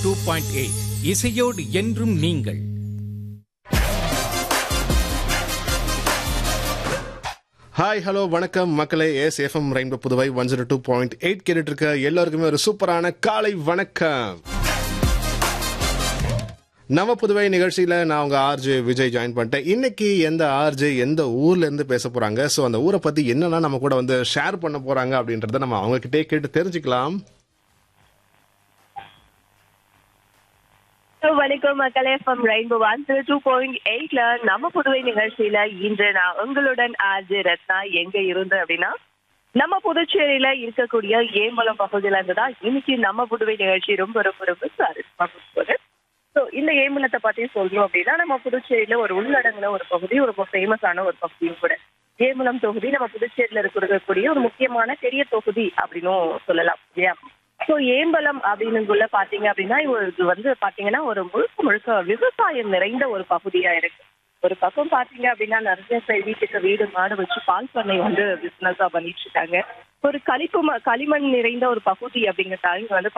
two point eight இசையோடு என்றும் நீங்கள் ஹாய் ஹலோ வணக்கம் மக்களே S FM rainbow Puduvai one zero two point eight கேட்டுட்டு இருக்க எல்லாருக்குமே ஒரு சூப்பரான காலை வணக்கம் நம்ம புதுவை நிகழ்ச்சியில நான் உங்க ஆர்ஜே விஜய் ஜாயின் பண்ணிட்டேன் இன்னைக்கு எந்த ஆர்ஜே எந்த ஊர்ல இருந்து பேச போறாங்க ஸோ அந்த ஊரை பத்தி என்னன்னா நம்ம கூட வந்து ஷேர் பண்ண போறாங்க அப்படின்றத நம்ம அவங்க கிட்டே கேட்டு தெரிஞ்சுக்கலாம் வணக்கம் மக்களே from rainbow one two point எயிட்ல நம்ம புதுவை நிகழ்ச்சியில இன்று நான் உங்களுடன் ஆர்ஜி ரத்னா எங்க இருந்தேன் அப்படின்னா நம்ம புதுச்சேரியில இருக்கக்கூடிய ஏம்பலம் பகுதியில இருந்து தான் இன்னைக்கு நம்ம புதுவை நிகழ்ச்சி ரொம்ப ரொம்ப ரொம்ப சுவாரஸ்யமா போகுது ஸோ இந்த ஏம்பலத்தை பத்தி சொல்லணும் அப்படின்னா நம்ம புதுச்சேரியில ஒரு உள்ளடங்குன ஒரு பகுதி ஒரு ரொம்ப ஃபேமஸான ஒரு பகுதியும் கூட ஏம்பலம் தொகுதி நம்ம புதுச்சேரியில இருக்கக்கூடிய ஒரு முக்கியமான பெரிய தொகுதி அப்படின்னும் சொல்லலாம் இல்லையா ஸோ ஏம்பலம் அப்படின்னுக்குள்ள பாத்தீங்க அப்படின்னா இது வந்து பாத்தீங்கன்னா ஒரு முழுக்க முழுக்க விவசாயம் நிறைந்த ஒரு பகுதியா இருக்கு ஒரு பக்கம் பாத்தீங்க அப்படின்னா நிறைய பேர் வீட்டுக்கு வீடு மாடு வச்சு பால் பண்ணை வந்து பிசினஸா பண்ணிட்டு இருக்காங்க ஒரு களிப்பு ம- களிமண் நிறைந்த ஒரு பகுதி அப்படிங்கிறதால இங்க வந்து